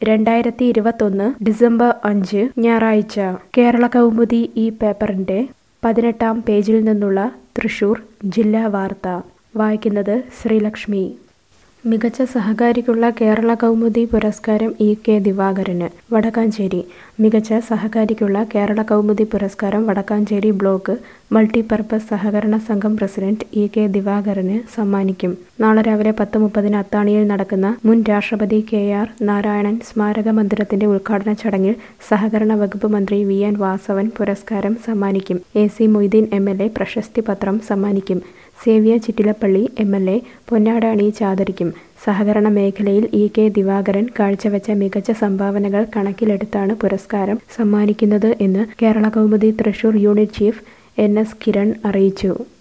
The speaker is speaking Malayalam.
രണ്ടായിരത്തി ഇരുപത്തൊന്ന് ഡിസംബർ അഞ്ച് ഞായറാഴ്ച കേരള കൗമുദി ഈ പേപ്പറിന്റെ പതിനെട്ടാം പേജിൽ നിന്നുള്ള തൃശൂർ ജില്ലാ വാർത്ത വായിക്കുന്നത് ശ്രീലക്ഷ്മി മികച്ച സഹകാരിക്കുള്ള കേരള കൗമുദി പുരസ്കാരം ഇ കെ ദിവാകരന് വടക്കാഞ്ചേരി മികച്ച സഹകാരിക്കുള്ള കേരള കൗമുദി പുരസ്കാരം വടക്കാഞ്ചേരി ബ്ലോക്ക് മൾട്ടിപർപ്പസ് സഹകരണ സംഘം പ്രസിഡന്റ് ഇ കെ ദിവാകരന് സമ്മാനിക്കും നാളെ രാവിലെ പത്ത് മുപ്പതിന് അത്താണിയിൽ നടക്കുന്ന മുൻ രാഷ്ട്രപതി കെ ആർ നാരായണൻ സ്മാരക മന്ദിരത്തിന്റെ ഉദ്ഘാടന ചടങ്ങിൽ സഹകരണ വകുപ്പ് മന്ത്രി വി എൻ വാസവൻ പുരസ്കാരം സമ്മാനിക്കും A C Moideen M L A പ്രശസ്തി പത്രം സമ്മാനിക്കും സേവ്യ ചിറ്റിലപ്പള്ളി എം എൽ എ പൊന്നാട അണിയിച്ച് ആദരിക്കും സഹകരണ മേഖലയിൽ ഇ കെ ദിവാകരൻ കാഴ്ചവെച്ച മികച്ച സംഭാവനകൾ കണക്കിലെടുത്താണ് പുരസ്കാരം സമ്മാനിക്കുന്നത് എന്ന് Kerala Kaumudi Thrissur unit chief N S Kiran അറിയിച്ചു